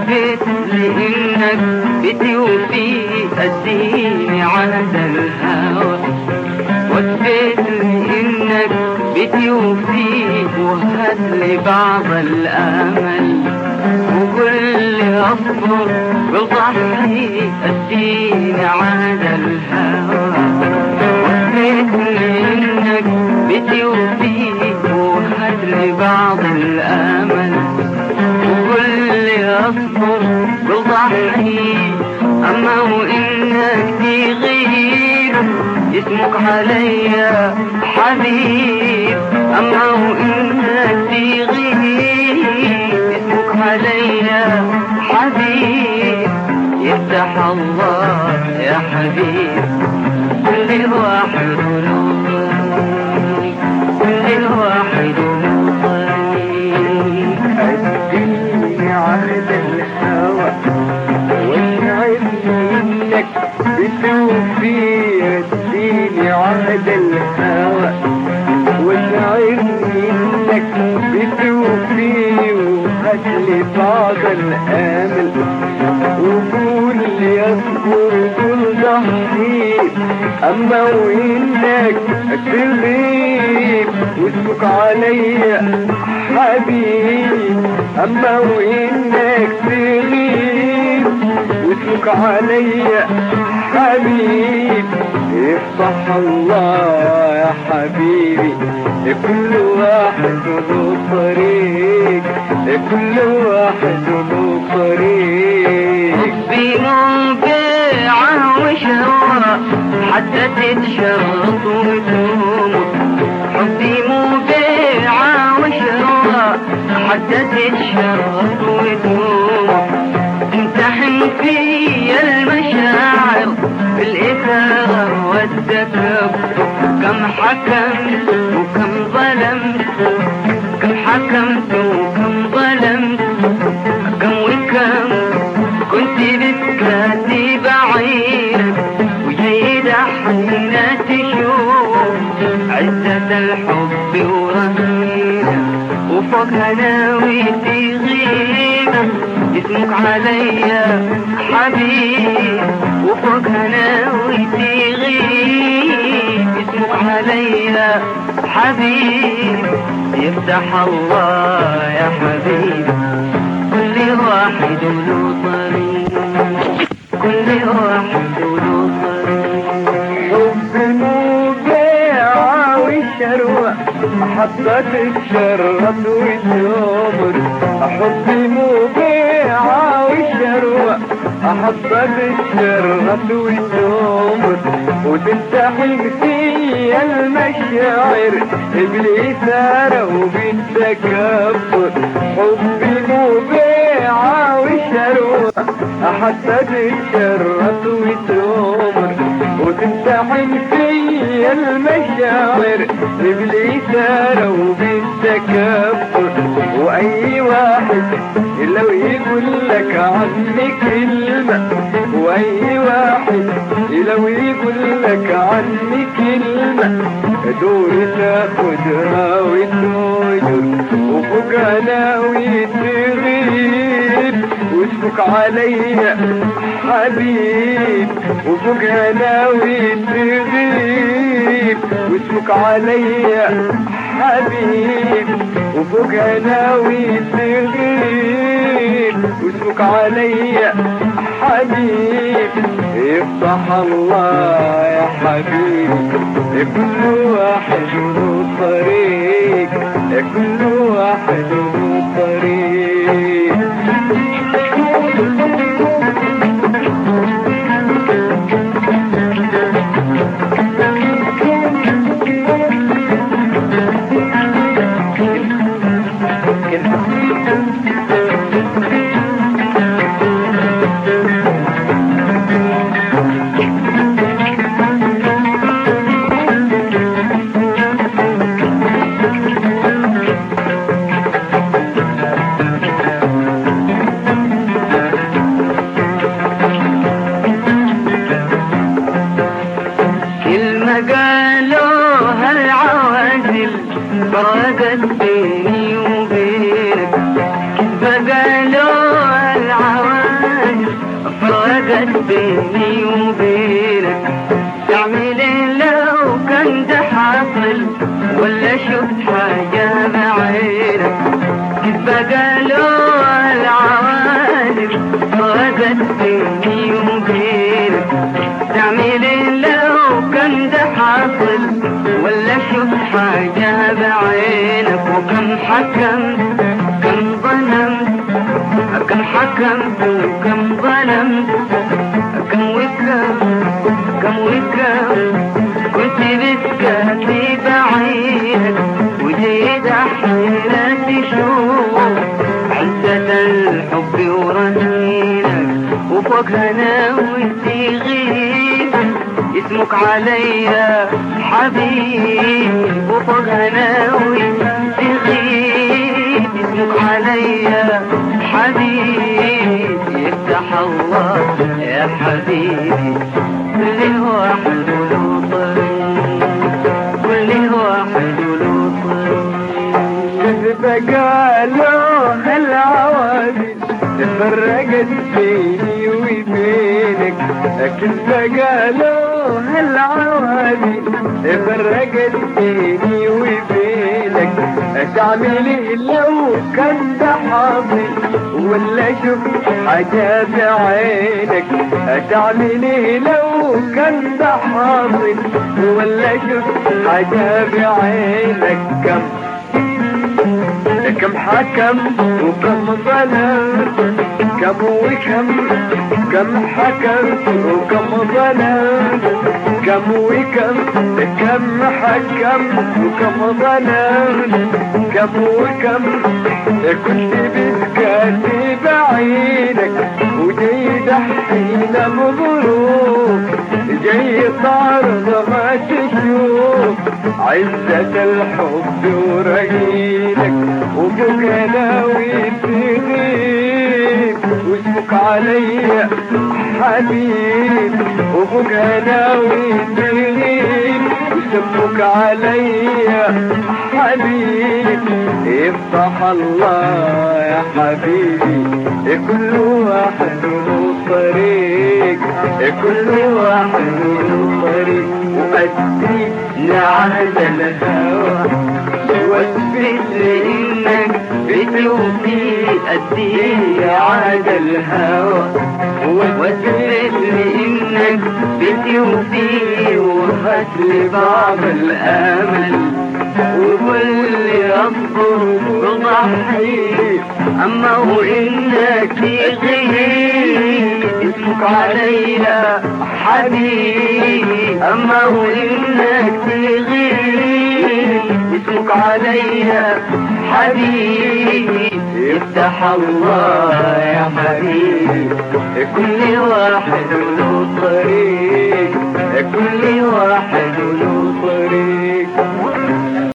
وثبت لي انك بتوفي اديني عهد الهوى وثبت لي انك بتوفي وهات لي بعض الامل وقل لي اصبر وضحي اديني عهد الهوى وثبت لي انك بتوفي وهات لي بعض الامل وقل لي اصبر وضحي اما وانك تغيب اسمك عليا حبيب اما وانك تغيب اسمك عليا حبيب يفتح الله يا حبيب كل واحد له طريق كل واحد له طريق أديني عهد الهوى واشعرني انك بتوفي اديني عهد الهوى واشعرني انك بتوفي وهاتلي بعض الامل وقول لي اصبر قول ضحي اما وانك تغيب واسمك عليا حبيب اما وانك تغيب واسمك عليا حبيب افتح الله يا حبيبي كل واحد له طريق كل واحد له طريق حبي مبيعة وشهوة حتى تتشرط وتموت حبي مبيعة وشهوة حتى تتشرط وتموت امتحن في المشاعر بالإثارة والتكبر كم حكمت وكم ظلمت كم حكمت وكم ظلمت كم وكم كنت بتكاتي بعينك وجيد حينة تشوف عزة الحب ورهينة وفوق هناوي تغيبة اسمك عليا حبيب وفوق هناوي تغيب اسمك عليا حبيب يفتح الله يا حبيب كل واحد له طريق كل واحد له طريق حب مبيعة وشروة حطت الشرط والتمر حب مبيعة وشروة حطت الشرط والتمر وتلتحم في المشاعر بالإثارة وبالتكبر حب مبيعة وشروة حطت الشرط والتمر وتمتحن في المشاعر بالإثارة وبالتكبر وأي واحد لو يقول لك عني كلمة وأي واحد لو يقول لك عني كلمة دور تاخدها وتهجر وفوق ناوي تغيب واسمك عليا حبيب وفوق ناوي تغيب واسمك عليا حبيب وفوق ناوي تغيب واسمك عليا حبيب افتح الله يا حبيبي كل واحد له طريق كل واحد له طريق كلمة قالوها العوازل فرقت بيني وبينك كذبة بس بيني وبينك تعمل إيه لو كان ده حاصل ولا شفت حاجة بعينك كذبة قالوا العوالم غابت بيني وبينك تعمل إيه لو كان ده حاصل ولا شفت حاجة بعينك وكم حكمت كم ظلمت كم حكمت وكم ظلمت كم وكم كم وكم كنت بتكفي بعينك وجيت احيانا تشوف عزة الحب ورنينك وفوق هناوي تغيب اسمك عليا حبيب وفوق هناوي تغيب اسمك عليا حبيب يفتح الله يا حبيبي كل واحد له طريق كل واحد له طريق كذب قالوا العوامل تفرقت بيني وبينك كذب قالوا العوامل تفرقت بيني وبينك تعمل إيه لو كان ده حاصل ولا شفت حاجة بعينك تعمل إيه لو كان ده حاصل ولا شفت حاجة بعينك كم كم حكم وكم ظلم كم وكم كم حكم وكم ظلم كم وكم كم حكم وكم ظلم كم وكم كنت بتكاتي بعينك وجاي دحين مظروف جاي طارد ما تشوف عزة الحب ورهينك وفوق ناوي تغيب واسمك عليا حبيب وفوق ناوي تغيب واسمك عليا حبيب يفتح الله يا حبيبي كل واحد له طريق كل واحد له طريق وأدي لعهد الهوى واثبت لانك بتوفي قدي عهد الهوى واثبت لانك بتوفي وهات لبعض الامل وكل اصبر وضحي اما وانك تغيب اسمك عليا حبيب اما وانك تغيب اسمك عليا حبيب يفتح الله يا حبيب كل واحد له طريق كل واحد